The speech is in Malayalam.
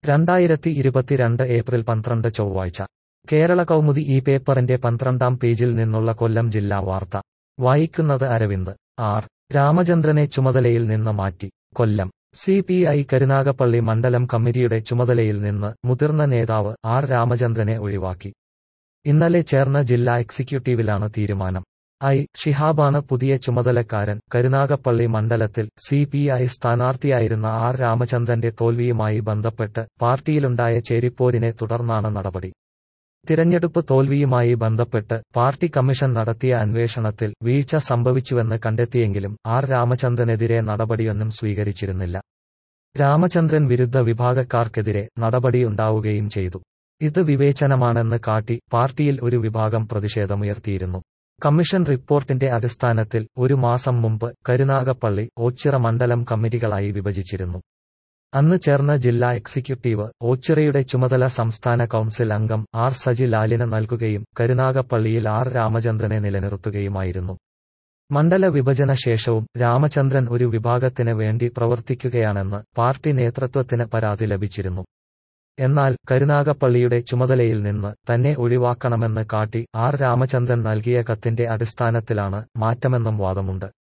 രണ്ടായിരത്തി ഇരുപത്തിരണ്ട് ഏപ്രിൽ പന്ത്രണ്ട് ചൊവ്വാഴ്ച കേരള കൗമുദി ഈ പേപ്പറിന്റെ പന്ത്രണ്ടാം പേജിൽ നിന്നുള്ള കൊല്ലം ജില്ലാ വാർത്ത വായിക്കുന്നത് അരവിന്ദ് ആർ രാമചന്ദ്രനെ ചുമതലയിൽ നിന്ന് മാറ്റി Kollam C P I Karunagappally മണ്ഡലം കമ്മിറ്റിയുടെ ചുമതലയിൽ നിന്ന് മുതിർന്ന നേതാവ് ആർ രാമചന്ദ്രനെ ഒഴിവാക്കി ഇന്നലെ ചേർന്ന ജില്ലാ എക്സിക്യൂട്ടീവിലാണ് തീരുമാനം ഐ ഷിഹാബാണ് പുതിയ ചുമതലക്കാരൻ കരുനാഗപ്പള്ളി മണ്ഡലത്തിൽ സി പി ഐ സ്ഥാനാർത്ഥിയായിരുന്ന ആർ രാമചന്ദ്രന്റെ തോൽവിയുമായി ബന്ധപ്പെട്ട് പാർട്ടിയിലുണ്ടായ ചേരിപ്പോരിനെ തുടർന്നാണ് നടപടി തിരഞ്ഞെടുപ്പ് തോൽവിയുമായി ബന്ധപ്പെട്ട് പാർട്ടി കമ്മീഷൻ നടത്തിയ അന്വേഷണത്തിൽ വീഴ്ച സംഭവിച്ചുവെന്ന് കണ്ടെത്തിയെങ്കിലും ആർ രാമചന്ദ്രനെതിരെ നടപടിയൊന്നും സ്വീകരിച്ചിരുന്നില്ല രാമചന്ദ്രൻ വിരുദ്ധ വിഭാഗക്കാർക്കെതിരെ നടപടിയുണ്ടാവുകയും ചെയ്തു ഇത് വിവേചനമാണെന്ന് കാട്ടി പാർട്ടിയിൽ ഒരു വിഭാഗം പ്രതിഷേധമുയർത്തിയിരുന്നു കമ്മീഷൻ റിപ്പോർട്ടിന്റെ അടിസ്ഥാനത്തിൽ ഒരു മാസം മുമ്പ് കരുനാഗപ്പള്ളി ഓച്ചിറ മണ്ഡലം കമ്മിറ്റികളായി വിഭജിച്ചിരുന്നു അന്ന് ചേർന്ന ജില്ലാ എക്സിക്യൂട്ടീവ് ഓച്ചിറയുടെ ചുമതല സംസ്ഥാന കൗൺസിൽ അംഗം ആർ സജി ലാലിന് നൽകുകയും കരുനാഗപ്പള്ളിയിൽ ആർ രാമചന്ദ്രനെ നിലനിർത്തുകയുമായിരുന്നു മണ്ഡല വിഭജന ശേഷവും രാമചന്ദ്രൻ ഒരു വിഭാഗത്തിന് വേണ്ടി പ്രവർത്തിക്കുകയാണെന്ന് പാർട്ടി നേതൃത്വത്തിന് പരാതി ലഭിച്ചിരുന്നു എന്നാൽ കരുനാഗപ്പള്ളിയുടെ ചുമതലയിൽ നിന്ന് തന്നെ ഒഴിവാക്കണമെന്ന് കാട്ടി ആർ രാമചന്ദ്രൻ നൽകിയ കത്തിന്റെ അടിസ്ഥാനത്തിലാണ് മാറ്റമെന്നും വാദമുണ്ട്